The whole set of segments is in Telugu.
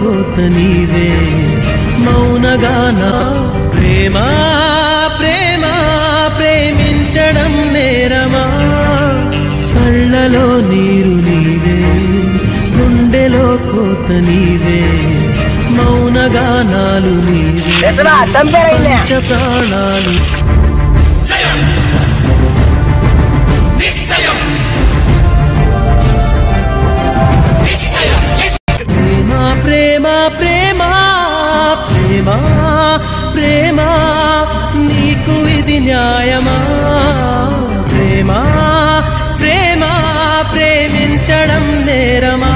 కోత నీవే మౌనగాన ప్రేమ ప్రేమ ప్రేమించడం నేరమా కళ్ళలో నీరు నీవే గుండెలో కోత నీవే మౌనగానాలు నీవే పంచ ప్రాణాలు ప్రేమ ప్రేమ ప్రేమ ప్రేమ ప్రేమ నీకు ఇది న్యాయమా ప్రేమ ప్రేమ ప్రేమించడం నేరమా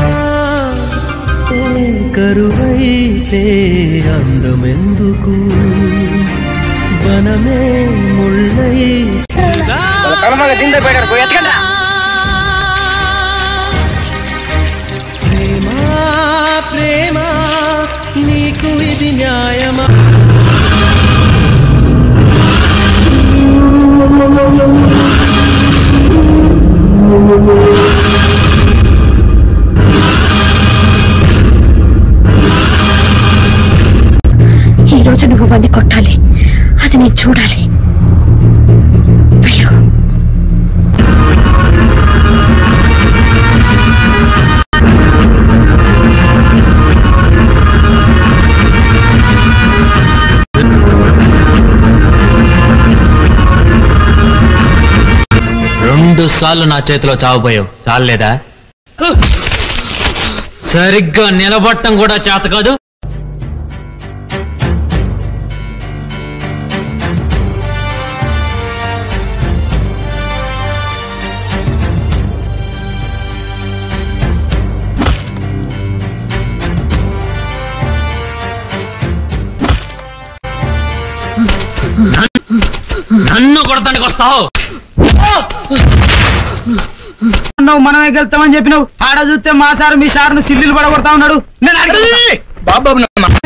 కరువైతే అందమెందుకు వనమే ముళ్ళై ప్రేమ ప్రేమ నీకు ఇది న్యాయమా ఈ రోజు నువ్వు వాడిని కొట్టాలి అది నేను చూడాలి వెళ్ళు రెండు సార్లు నా చేతిలో చావబోయావు చాలేదా సరిగ్గా నిలబట్టం కూడా చేత కాదు నన్ను కొడతానికి వస్తావు అన్నావు మనమే గెలుస్తామని చెప్పినావు ఆడ చూస్తే మా సార్ మీ సార్ను సిల్లులు పడగొడతా ఉన్నాడు నేను అడిగి బాబు